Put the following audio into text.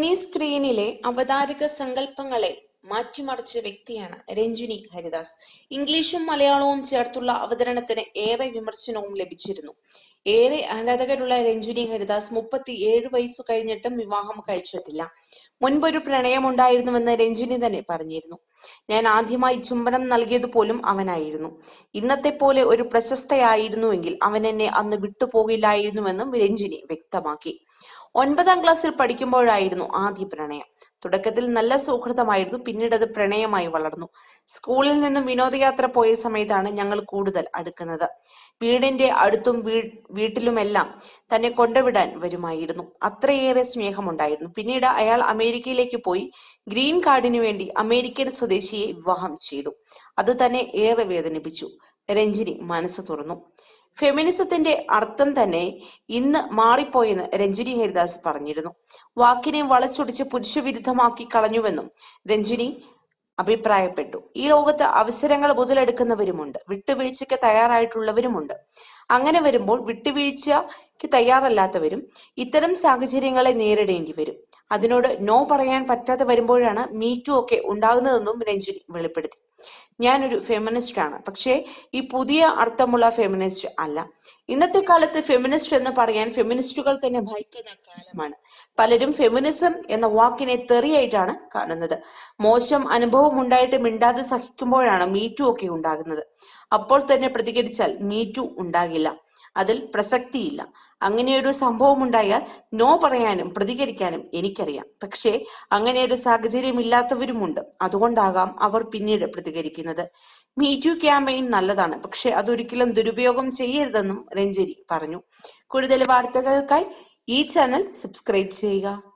mini സ്ക്രീനിലെ അവതാരക സങ്കല്പങ്ങളെ മാറ്റിമറിച്ച വ്യക്തിയാണ് രഞ്ജിനി ഹരിദാസ് ഇംഗ്ലീഷും മലയാളവും ചേർത്തുള്ള അവതരണത്തിന് ഏറെ വിമർശനവും ലഭിച്ചിരുന്നു ഏറെ ആരാധകരുള്ള രഞ്ജിനി ഹരിദാസ് മുപ്പത്തി ഏഴ് വയസ്സു കഴിഞ്ഞിട്ടും വിവാഹം കഴിച്ചിട്ടില്ല മുൻപൊരു പ്രണയമുണ്ടായിരുന്നുവെന്ന് രഞ്ജിനി തന്നെ പറഞ്ഞിരുന്നു ഞാൻ ആദ്യമായി ചുംബനം നൽകിയത് പോലും അവനായിരുന്നു ഇന്നത്തെ പോലെ ഒരു പ്രശസ്തയായിരുന്നുവെങ്കിൽ അവൻ എന്നെ അന്ന് വിട്ടുപോകില്ലായിരുന്നുവെന്നും രഞ്ജിനി വ്യക്തമാക്കി ഒൻപതാം ക്ലാസ്സിൽ പഠിക്കുമ്പോഴായിരുന്നു ആദ്യ പ്രണയം തുടക്കത്തിൽ നല്ല സൗഹൃദമായിരുന്നു പിന്നീട് അത് പ്രണയമായി വളർന്നു സ്കൂളിൽ നിന്നും വിനോദയാത്ര പോയ സമയത്താണ് ഞങ്ങൾ കൂടുതൽ അടുക്കുന്നത് വീടിന്റെ അടുത്തും വീ- വീട്ടിലുമെല്ലാം തന്നെ കൊണ്ടുവിടാൻ വരുമായിരുന്നു അത്രയേറെ സ്നേഹമുണ്ടായിരുന്നു പിന്നീട് അയാൾ അമേരിക്കയിലേക്ക് പോയി ഗ്രീൻ കാർഡിനു വേണ്ടി അമേരിക്കൻ സ്വദേശിയെ വിവാഹം ചെയ്തു അത് തന്നെ ഏറെ വേദനിപ്പിച്ചു രഞ്ജിനി മനസ്സ് തുറന്നു ഫെമിനിസത്തിന്റെ അർത്ഥം തന്നെ ഇന്ന് മാറിപ്പോയെന്ന് രഞ്ജിനി ഹരിദാസ് പറഞ്ഞിരുന്നു വാക്കിനെ വളച്ചൊടിച്ച് പുരുഷവിരുദ്ധമാക്കി കളഞ്ഞുവെന്നും രഞ്ജിനി അഭിപ്രായപ്പെട്ടു ഈ ലോകത്ത് അവസരങ്ങൾ മുതലെടുക്കുന്നവരുമുണ്ട് വിട്ടുവീഴ്ചയ്ക്ക് തയ്യാറായിട്ടുള്ളവരുമുണ്ട് അങ്ങനെ വരുമ്പോൾ വിട്ടുവീഴ്ചയ്ക്ക് തയ്യാറല്ലാത്തവരും ഇത്തരം സാഹചര്യങ്ങളെ നേരിടേണ്ടി വരും അതിനോട് നോ പറയാൻ പറ്റാതെ വരുമ്പോഴാണ് മീറ്റു ഒക്കെ ഉണ്ടാകുന്നതെന്നും രഞ്ജിനി വെളിപ്പെടുത്തി ഞാനൊരു ഫെമിനിസ്റ്റ് ആണ് പക്ഷേ ഈ പുതിയ അർത്ഥമുള്ള ഫെമിനിസ്റ്റ് അല്ല ഇന്നത്തെ കാലത്ത് ഫെമിനിസ്റ്റ് എന്ന് പറയാൻ ഫെമിനിസ്റ്റുകൾ തന്നെ ഭയക്കുന്ന കാലമാണ് പലരും ഫെമിനിസം എന്ന വാക്കിനെ തെറിയായിട്ടാണ് കാണുന്നത് മോശം അനുഭവം ഉണ്ടായിട്ട് മിണ്ടാതെ സഹിക്കുമ്പോഴാണ് മീറ്റു ഒക്കെ ഉണ്ടാകുന്നത് അപ്പോൾ തന്നെ പ്രതികരിച്ചാൽ മീറ്റു ഉണ്ടാകില്ല അതിൽ പ്രസക്തിയില്ല അങ്ങനെയൊരു സംഭവം ഉണ്ടായാൽ നോ പറയാനും പ്രതികരിക്കാനും എനിക്കറിയാം പക്ഷേ അങ്ങനെയൊരു സാഹചര്യം ഇല്ലാത്തവരുമുണ്ട് അതുകൊണ്ടാകാം അവർ പിന്നീട് പ്രതികരിക്കുന്നത് മീറ്റു ക്യാമ്പയിൻ നല്ലതാണ് പക്ഷെ അതൊരിക്കലും ദുരുപയോഗം ചെയ്യരുതെന്നും രഞ്ജരി പറഞ്ഞു കൂടുതൽ വാർത്തകൾക്കായി ഈ ചാനൽ സബ്സ്ക്രൈബ് ചെയ്യുക